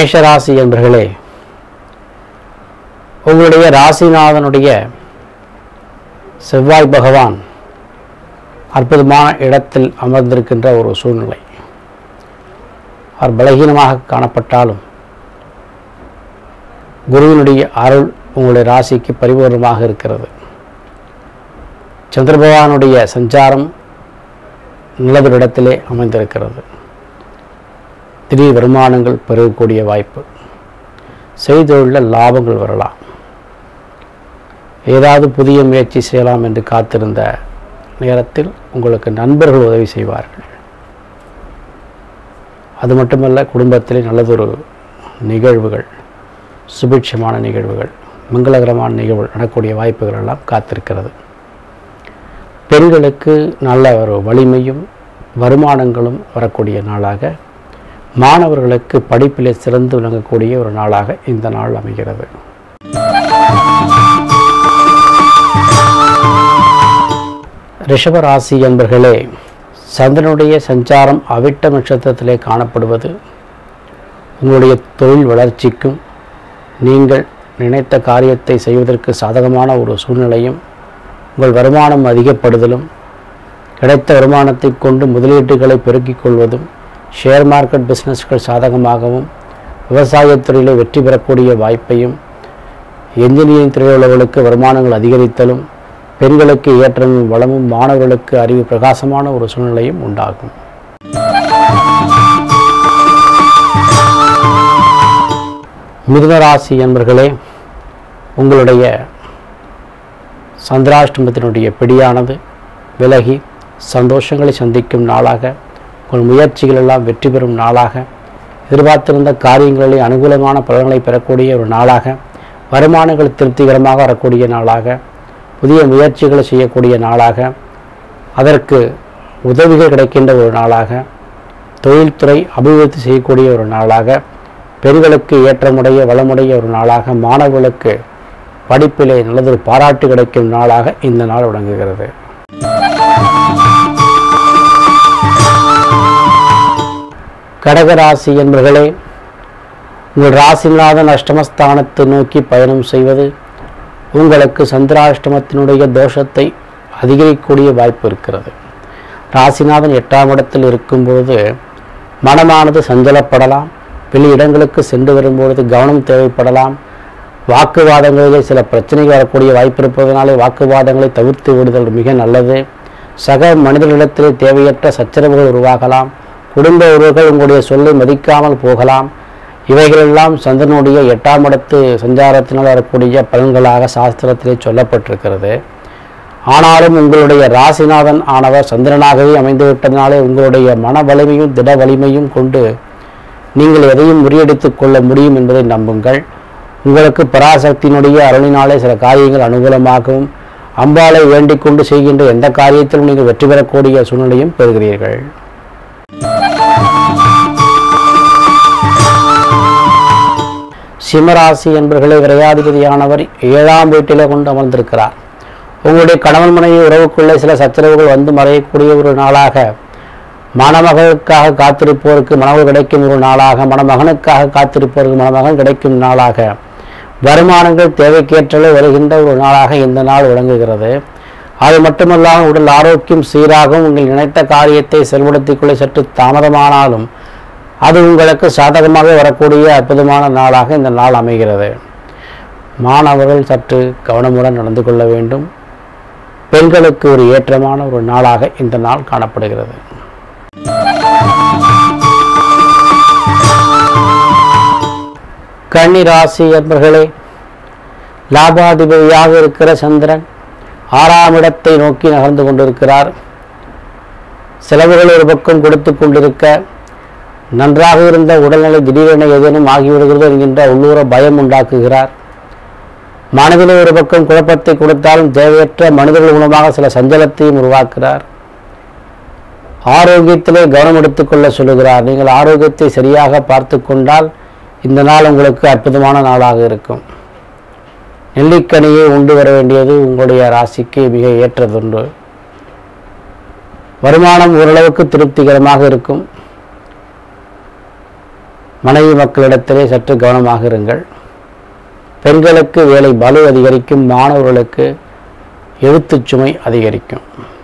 மேஷராசி என்பர்களே உங்களுடைய ராசிநாதனுடைய செவ்வாய் பகவான் அற்புதமான இடத்தில் அமர்ந்திருக்கின்ற ஒரு சூழ்நிலை அவர் பலகீனமாக காணப்பட்டாலும் குருவினுடைய அருள் உங்களுடைய ராசிக்கு பரிபூர்ணமாக இருக்கிறது சந்திர பகவானுடைய சஞ்சாரம் நல்லதொரு இடத்திலே அமைந்திருக்கிறது திடீர் வருமானங்கள் பெருகக்கூடிய வாய்ப்பு செய்தொழிலில் லாபங்கள் வரலாம் ஏதாவது புதிய முயற்சி செய்யலாம் என்று காத்திருந்த நேரத்தில் உங்களுக்கு நண்பர்கள் உதவி செய்வார்கள் அது மட்டுமல்ல குடும்பத்திலே நல்லதொரு நிகழ்வுகள் சுபிட்சமான நிகழ்வுகள் மங்களகரமான நிகழ்வுகள் நடக்கக்கூடிய வாய்ப்புகள் எல்லாம் காத்திருக்கிறது பெண்களுக்கு நல்ல ஒரு வலிமையும் வருமானங்களும் வரக்கூடிய நாளாக மாணவர்களுக்கு படிப்பிலே சிறந்து விளங்கக்கூடிய ஒரு நாளாக இந்த நாள் அமைகிறது ரிஷபராசி என்பர்களே சந்திரனுடைய சஞ்சாரம் அவிட்ட நட்சத்திரத்திலே காணப்படுவது உங்களுடைய தொழில் வளர்ச்சிக்கும் நீங்கள் நினைத்த காரியத்தை செய்வதற்கு சாதகமான ஒரு சூழ்நிலையும் உங்கள் வருமானம் அதிகப்படுதலும் கிடைத்த வருமானத்தை கொண்டு முதலீட்டுகளை பெருக்கிக் கொள்வதும் ஷேர் மார்க்கெட் பிஸ்னஸ்கள் சாதகமாகவும் விவசாயத் துறையிலே வெற்றி பெறக்கூடிய வாய்ப்பையும் என்ஜினியரிங் துறையில் உள்ளவர்களுக்கு வருமானங்கள் அதிகரித்தலும் பெண்களுக்கு ஏற்றமும் வளமும் மாணவர்களுக்கு அறிவு பிரகாசமான ஒரு சூழ்நிலையும் உண்டாகும் மிதுனராசி என்பர்களே உங்களுடைய சந்திராஷ்டமத்தினுடைய பிடியானது விலகி சந்தோஷங்களை சந்திக்கும் நாளாக உங்கள் முயற்சிகள் எல்லாம் வெற்றி பெறும் நாளாக எதிர்பார்த்திருந்த காரியங்களில் அனுகூலமான பலன்களை பெறக்கூடிய ஒரு நாளாக வருமானங்கள் திருப்திகரமாக வரக்கூடிய நாளாக புதிய முயற்சிகளை செய்யக்கூடிய நாளாக அதற்கு உதவிகள் கிடைக்கின்ற ஒரு நாளாக தொழில்துறை அபிவிருத்தி செய்யக்கூடிய ஒரு நாளாக பெண்களுக்கு ஏற்றமுடைய வளமுடைய ஒரு நாளாக மாணவர்களுக்கு படிப்பிலே நல்லதொரு பாராட்டு கிடைக்கும் நாளாக இந்த நாள் விளங்குகிறது கடகராசி என்பர்களே உங்கள் ராசிநாதன் அஷ்டமஸ்தானத்தை நோக்கி பயணம் செய்வது உங்களுக்கு சந்திராஷ்டமத்தினுடைய தோஷத்தை அதிகரிக்கக்கூடிய வாய்ப்பு இருக்கிறது ராசிநாதன் எட்டாம் இடத்தில் இருக்கும்போது மனமானது சஞ்சலப்படலாம் வெளி இடங்களுக்கு சென்று வரும்பொழுது கவனம் தேவைப்படலாம் வாக்குவாதங்களிலே சில பிரச்சனைகள் வரக்கூடிய வாய்ப்பு இருப்பதனாலே வாக்குவாதங்களை தவிர்த்து விடுதல் மிக நல்லது சக மனிதர்களிடத்திலே தேவையற்ற சச்சரவுகள் உருவாகலாம் குடும்ப உறவுகள் உங்களுடைய சொல்லை மதிக்காமல் போகலாம் இவைகளெல்லாம் சந்திரனுடைய எட்டாம் இடத்து சஞ்சாரத்தினால் வரக்கூடிய பலன்களாக சாஸ்திரத்திலே சொல்லப்பட்டிருக்கிறது ஆனாலும் உங்களுடைய ராசிநாதன் ஆனவர் சந்திரனாகவே அமைந்துவிட்டதினாலே உங்களுடைய மன வலிமையும் திட வலிமையும் கொண்டு நீங்கள் எதையும் முறியடித்துக் கொள்ள முடியும் என்பதை நம்புங்கள் உங்களுக்கு பராசக்தியினுடைய அருளினாலே சில காரியங்கள் அனுகூலமாகவும் அம்பாளை வேண்டிக் கொண்டு செய்கின்ற எந்த காரியத்திலும் நீங்கள் வெற்றி பெறக்கூடிய சூழ்நிலையும் பெறுகிறீர்கள் சிம்மராசி என்பர்களே விரையாதிபதியானவர் ஏழாம் வீட்டிலே கொண்டு அமர்ந்திருக்கிறார் உங்களுடைய கணவன் மனைவி உறவுக்குள்ளே சில சச்சரவுகள் வந்து மறையக்கூடிய ஒரு நாளாக மணமகளுக்காக காத்திருப்போருக்கு மணமகள் கிடைக்கும் ஒரு நாளாக மணமகனுக்காக காத்திருப்போருக்கு மணமகன் கிடைக்கும் நாளாக வருமானங்கள் தேவைக்கேற்றளவு வருகின்ற ஒரு நாளாக இந்த நாள் விளங்குகிறது அது மட்டுமல்லாமல் உடல் ஆரோக்கியம் சீராகவும் உங்கள் நினைத்த காரியத்தை செயல்படுத்திக் கொள்ள சற்று தாமதமானாலும் அது உங்களுக்கு சாதகமாக வரக்கூடிய அற்புதமான நாளாக இந்த நாள் அமைகிறது மாணவர்கள் சற்று கவனமுடன் நடந்து கொள்ள வேண்டும் பெண்களுக்கு ஒரு ஏற்றமான ஒரு நாளாக இந்த நாள் காணப்படுகிறது கன்னி ராசி என்பர்களே லாபாதிபதியாக இருக்கிற சந்திரன் ஆறாம் இடத்தை நோக்கி நகர்ந்து கொண்டிருக்கிறார் செலவுகள் ஒரு பக்கம் கொடுத்து கொண்டிருக்க நன்றாக இருந்த உடல்நிலை திடீரென ஏதேனும் ஆகிவிடுகிறது என்கின்ற உள்ளூர பயம் உண்டாக்குகிறார் மனதில் ஒரு பக்கம் குழப்பத்தை கொடுத்தாலும் தேவையற்ற மனிதர்கள் மூலமாக சில சஞ்சலத்தையும் உருவாக்குகிறார் ஆரோக்கியத்திலே கவனம் எடுத்துக்கொள்ள சொல்லுகிறார் நீங்கள் ஆரோக்கியத்தை சரியாக பார்த்து கொண்டால் இந்த நாள் உங்களுக்கு அற்புதமான நாளாக இருக்கும் நெல்லிக்கனியை உண்டு வர வேண்டியது உங்களுடைய ராசிக்கு மிக ஏற்றதொன்று வருமானம் ஓரளவுக்கு திருப்திகரமாக இருக்கும் மனைவி மக்களிடத்திலே சற்று கவனமாக இருங்கள் பெண்களுக்கு வேலை பலு அதிகரிக்கும் மாணவர்களுக்கு எழுத்துச் சுமை அதிகரிக்கும்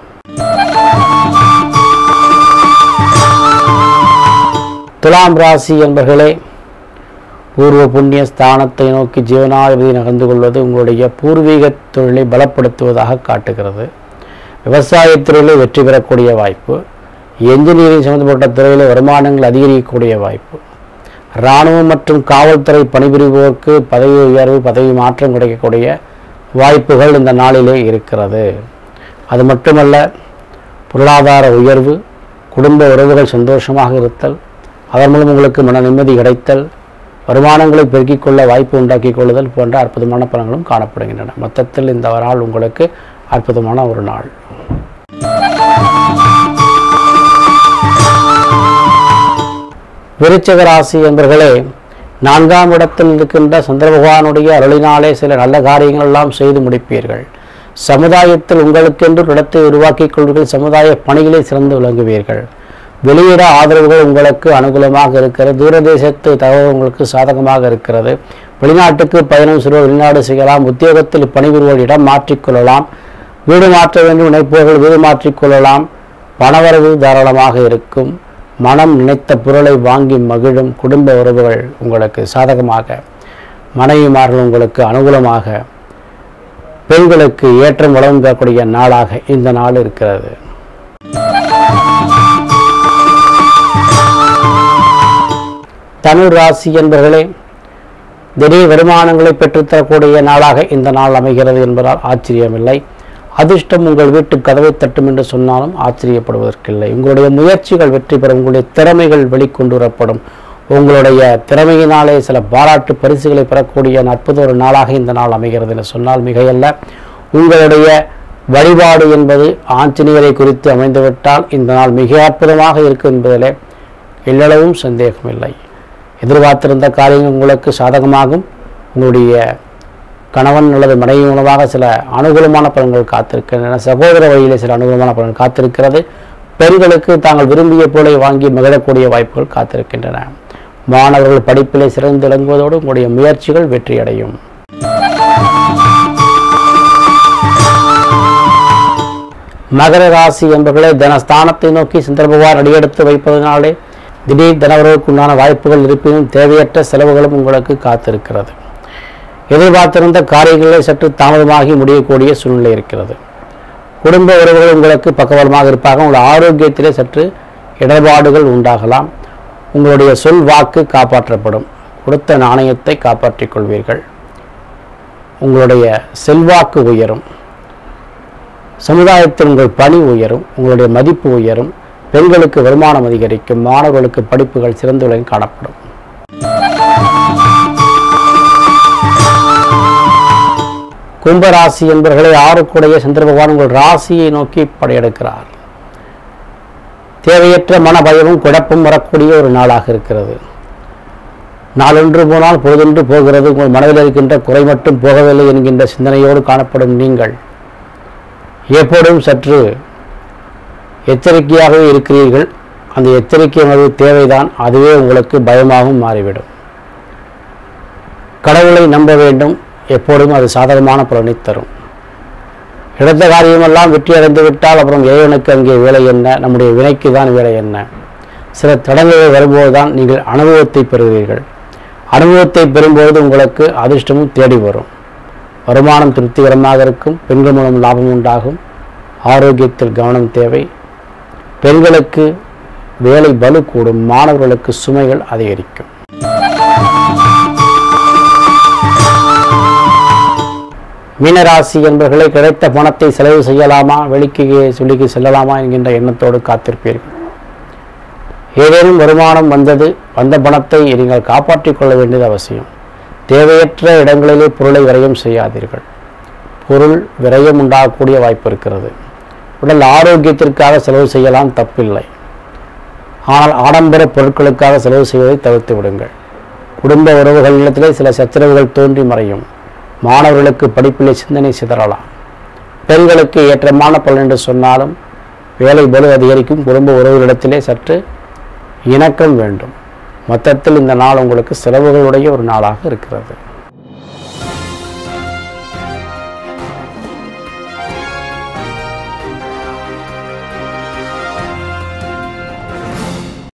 துலாம் ராசி என்பர்களே பூர்வ புண்ணிய ஸ்தானத்தை நோக்கி ஜீவனாதிபதி நகர்ந்து கொள்வது உங்களுடைய பூர்வீக தொழிலை பலப்படுத்துவதாக காட்டுகிறது விவசாயத் துறையில் வெற்றி பெறக்கூடிய வாய்ப்பு என்ஜினியரிங் சம்பந்தப்பட்ட துறையில் வருமானங்கள் அதிகரிக்கக்கூடிய வாய்ப்பு இராணுவம் மற்றும் காவல்துறை பணிபுரிவோருக்கு பதவி உயர்வு பதவி மாற்றம் கிடைக்கக்கூடிய வாய்ப்புகள் இந்த நாளிலே இருக்கிறது அது மட்டுமல்ல பொருளாதார உயர்வு குடும்ப உறவுகள் சந்தோஷமாக இருத்தல் அதன் மூலம் உங்களுக்கு மன நிம்மதி கிடைத்தல் வருமானங்களை பெருக்கிக் கொள்ள வாய்ப்பு உண்டாக்கிக் கொள்ளுதல் போன்ற அற்புதமான பலன்களும் காணப்படுகின்றன மொத்தத்தில் இந்த நாள் உங்களுக்கு அற்புதமான ஒரு நாள் விருச்சக ராசி என்பர்களே நான்காம் இடத்தில் இருக்கின்ற சந்திர பகவானுடைய அருளினாலே சில நல்ல காரியங்கள் எல்லாம் செய்து முடிப்பீர்கள் சமுதாயத்தில் உங்களுக்கென்று ஒரு இடத்தை உருவாக்கிக் கொள்வீர்கள் சமுதாய பணிகளை சிறந்து விளங்குவீர்கள் வெளியிட ஆதரவுகள் உங்களுக்கு அனுகூலமாக இருக்கிறது தூரதேசத்து தகவல் உங்களுக்கு சாதகமாக இருக்கிறது வெளிநாட்டுக்கு பயணம் செய்வோர் வெளிநாடு செய்யலாம் உத்தியோகத்தில் பணிபுரிவோர் இடம் மாற்றிக்கொள்ளலாம் வீடு மாற்ற வேண்டும் நினைப்பவர்கள் வீடு மாற்றிக்கொள்ளலாம் பணவரவு தாராளமாக இருக்கும் மனம் நினைத்த பொருளை வாங்கி மகிழும் குடும்ப உறவுகள் உங்களுக்கு சாதகமாக மனைவிமார்கள் உங்களுக்கு அனுகூலமாக பெண்களுக்கு ஏற்றம் வளம் பெறக்கூடிய நாளாக இந்த நாள் இருக்கிறது தமிழ் ராசி என்பர்களே திடீர் வருமானங்களை பெற்றுத்தரக்கூடிய நாளாக இந்த நாள் அமைகிறது என்பதால் ஆச்சரியமில்லை அதிர்ஷ்டம் உங்கள் வீட்டு கதவை தட்டும் என்று சொன்னாலும் ஆச்சரியப்படுவதற்கில்லை உங்களுடைய முயற்சிகள் வெற்றி பெறும் உங்களுடைய திறமைகள் வெளிக்கொண்டு வரப்படும் உங்களுடைய திறமையினாலே சில பாராட்டு பரிசுகளை பெறக்கூடிய அற்புத ஒரு நாளாக இந்த நாள் அமைகிறது என்று சொன்னால் மிகையல்ல உங்களுடைய வழிபாடு என்பது ஆஞ்சநேயரை குறித்து அமைந்துவிட்டால் இந்த நாள் மிக அற்புதமாக இருக்கும் என்பதிலே எல்லளவும் சந்தேகமில்லை எதிர்பார்த்திருந்த காரியங்கள் உங்களுக்கு சாதகமாகும் உங்களுடைய கணவன் அல்லது மனைவி மூலமாக சில அனுகூலமான பலன்கள் காத்திருக்கின்றன சகோதர வழியிலே சில அனுகூலமான பலன்கள் காத்திருக்கிறது பெண்களுக்கு தாங்கள் விரும்பிய பொருளை வாங்கி மகிழக்கூடிய வாய்ப்புகள் காத்திருக்கின்றன மாணவர்கள் படிப்பிலே சிறந்து விளங்குவதோடு உங்களுடைய முயற்சிகள் வெற்றியடையும் மகர ராசி என்பவர்களே தனஸ்தானத்தை நோக்கி சந்திர பகவான் அடியெடுத்து வைப்பதனாலே திடீர் தனவர்களுக்கு உண்டான வாய்ப்புகள் இருப்பினும் தேவையற்ற செலவுகளும் உங்களுக்கு காத்திருக்கிறது எதிர்பார்த்திருந்த காரியங்களே சற்று தாமதமாகி முடியக்கூடிய சூழ்நிலை இருக்கிறது குடும்ப உறவுகள் உங்களுக்கு பக்கபலமாக இருப்பாக உங்கள் ஆரோக்கியத்திலே சற்று இடர்பாடுகள் உண்டாகலாம் உங்களுடைய சொல் வாக்கு காப்பாற்றப்படும் கொடுத்த நாணயத்தை காப்பாற்றிக் கொள்வீர்கள் உங்களுடைய செல்வாக்கு உயரும் சமுதாயத்தில் உங்கள் பணி உயரும் உங்களுடைய மதிப்பு உயரும் பெண்களுக்கு வருமானம் அதிகரிக்கும் மாணவர்களுக்கு படிப்புகள் சிறந்து விளங்கி காணப்படும் கும்பராசி என்பவர்களை ஆறுக்குடைய சந்திர பகவான் உங்கள் ராசியை நோக்கி படையெடுக்கிறார் தேவையற்ற மன பயமும் குழப்பம் வரக்கூடிய ஒரு நாளாக இருக்கிறது நாளொன்று போனால் பொழுதொன்று போகிறது உங்கள் மனதில் இருக்கின்ற குறை மட்டும் போகவில்லை என்கின்ற சிந்தனையோடு காணப்படும் நீங்கள் எப்போதும் சற்று எச்சரிக்கையாகவே இருக்கிறீர்கள் அந்த எச்சரிக்கை உணர்வு தேவைதான் அதுவே உங்களுக்கு பயமாகவும் மாறிவிடும் கடவுளை நம்ப வேண்டும் எப்போதும் அது சாதகமான பலனை தரும் எடுத்த காரியமெல்லாம் வெற்றி அடைந்து விட்டால் அப்புறம் இறைவனுக்கு அங்கே வேலை என்ன நம்முடைய வினைக்கு தான் வேலை என்ன சில தடங்கள் வரும்போது தான் நீங்கள் அனுபவத்தை பெறுவீர்கள் அனுபவத்தை பெறும்போது உங்களுக்கு அதிர்ஷ்டமும் தேடி வரும் வருமானம் திருப்திகரமாக இருக்கும் பெண்கள் மூலம் லாபம் உண்டாகும் ஆரோக்கியத்தில் கவனம் தேவை பெண்களுக்கு வேலை பலு கூடும் மாணவர்களுக்கு சுமைகள் அதிகரிக்கும் மீனராசி என்பவர்களை கிடைத்த பணத்தை செலவு செய்யலாமா வெளிக்கு சொல்லிக்கு செல்லலாமா என்கின்ற எண்ணத்தோடு காத்திருப்பீர்கள் ஏதேனும் வருமானம் வந்தது வந்த பணத்தை நீங்கள் காப்பாற்றிக் கொள்ள வேண்டியது அவசியம் தேவையற்ற இடங்களிலே பொருளை விரயம் செய்யாதீர்கள் பொருள் விரயம் உண்டாகக்கூடிய வாய்ப்பு இருக்கிறது உடல் ஆரோக்கியத்திற்காக செலவு செய்யலாம் தப்பில்லை ஆனால் ஆடம்பர பொருட்களுக்காக செலவு செய்வதை தவிர்த்து விடுங்கள் குடும்ப உறவுகளிடத்திலே சில சச்சரவுகள் தோன்றி மறையும் மாணவர்களுக்கு படிப்பிலே சிந்தனை சிதறலாம் பெண்களுக்கு ஏற்றமான பலன் என்று சொன்னாலும் வேலை பலு அதிகரிக்கும் குடும்ப உறவுகளிடத்திலே சற்று இணக்கம் வேண்டும் மொத்தத்தில் இந்த நாள் உங்களுக்கு செலவுகளுடைய ஒரு நாளாக இருக்கிறது